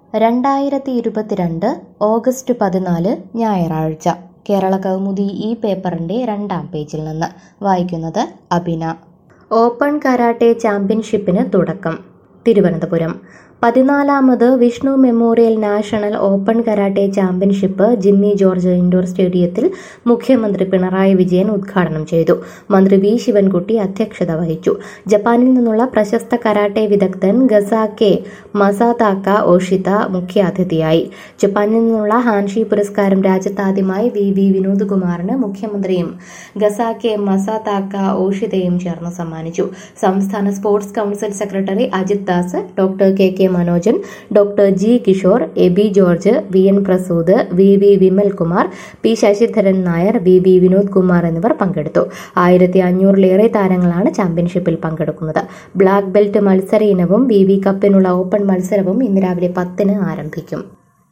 രണ്ടായിരത്തി ഇരുപത്തിരണ്ട് ഓഗസ്റ്റ് പതിനാല് ഞായറാഴ്ച കേരള കൗമുദി ഈ പേപ്പറിന്റെ രണ്ടാം പേജിൽ നിന്ന് വായിക്കുന്നത് അബിന ഓപ്പൺ കരാട്ടെ ചാമ്പ്യൻഷിപ്പിന് തുടക്കം തിരുവനന്തപുരം പതിനാലാമത് Vishnu memorial national open karate championship Jimmy George indoor സ്റ്റേഡിയത്തിൽ മുഖ്യമന്ത്രി പിണറായി വിജയൻ ഉദ്ഘാടനം ചെയ്തു മന്ത്രി വി ശിവൻകുട്ടി അധ്യക്ഷത വഹിച്ചു ജപ്പാനിൽ നിന്നുള്ള പ്രശസ്ത കരാട്ടെ വിദഗ്ധൻ ഗസാക്കെ മസാതാക്ക ഓഷിത മുഖ്യാതിഥിയായി ജപ്പാനിൽ നിന്നുള്ള ഹാൻഷി പുരസ്കാരം രാജ്യത്താദ്യമായി വി വി വിനോദ് കുമാറിന് മുഖ്യമന്ത്രിയും ഗസാക്കെ മസാതാക്ക ഓഷിതയും ചേർന്ന് സമ്മാനിച്ചു സംസ്ഥാന sports council secretary Ajith Das doctor K K Manojan doctor G Kishore A B George V N Prasood V V Vimalkumar P Sasidharan Nair V V Vinod Kumar എന്നിവർ പങ്കെടുത്തു ആയിരത്തി അഞ്ഞൂറിലേറെ താരങ്ങളാണ് ചാമ്പ്യൻഷിപ്പിൽ പങ്കെടുക്കുന്നത് ബ്ലാക്ക് ബെൽറ്റ് മത്സര ഇനവും വി വി കപ്പിനുള്ള ഓപ്പൺ മത്സരവും ഇന്ന് രാവിലെ പത്തിന് ആരംഭിക്കും